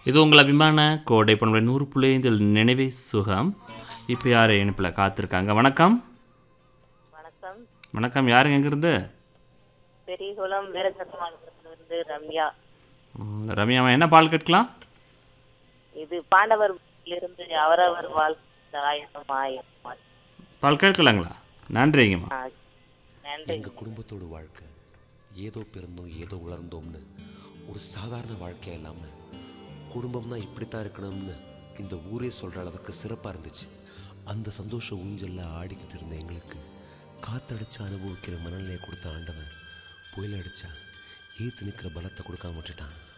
இது உங்கள் அபிமான கோடை பண்புடைய நூறு புள்ளி ஐந்தில் நினைவே சுகம் இப்போ யார் இணைப்பில் காத்திருக்காங்க வணக்கம் வணக்கம் வணக்கம் யாருங்க எங்கேருந்து பெரியகுளம் வீரசத்தமானத்திலிருந்து ரம்யா ம், ரம்யாமா என்ன பால் கட்டலாம் இது பாண்டவரிலிருந்து அவரவர் வாழ்க்கை ஆயிரம் ஆயிரம் பால் கேட்கலாங்களா நன்றிங்கம்மா ஆ, நன்றி எங்க குடும்பத்தோட வாழ்க்கை ஏதோ பிறந்தோம் ஏதோ உலர்ந்தோம்னு ஒரு சாதாரண வாழ்க்கை இல்லாம குடும்பம்னா இப்படித்தான் இருக்கணும்னு இந்த ஊரே சொல்ற அளவுக்கு சிறப்பா இருந்துச்சு அந்த சந்தோஷ ஊஞ்சல்ல ஆடிக்கிட்டு இருந்த எங்களுக்கு காத்தடிச்சு அனுபவிக்கிற மனநிலையை கொடுத்த ஆண்டவன் புயல் அடிச்சா ஏத்து நிற்கிற பலத்தை கொடுக்காம விட்டுட்டான்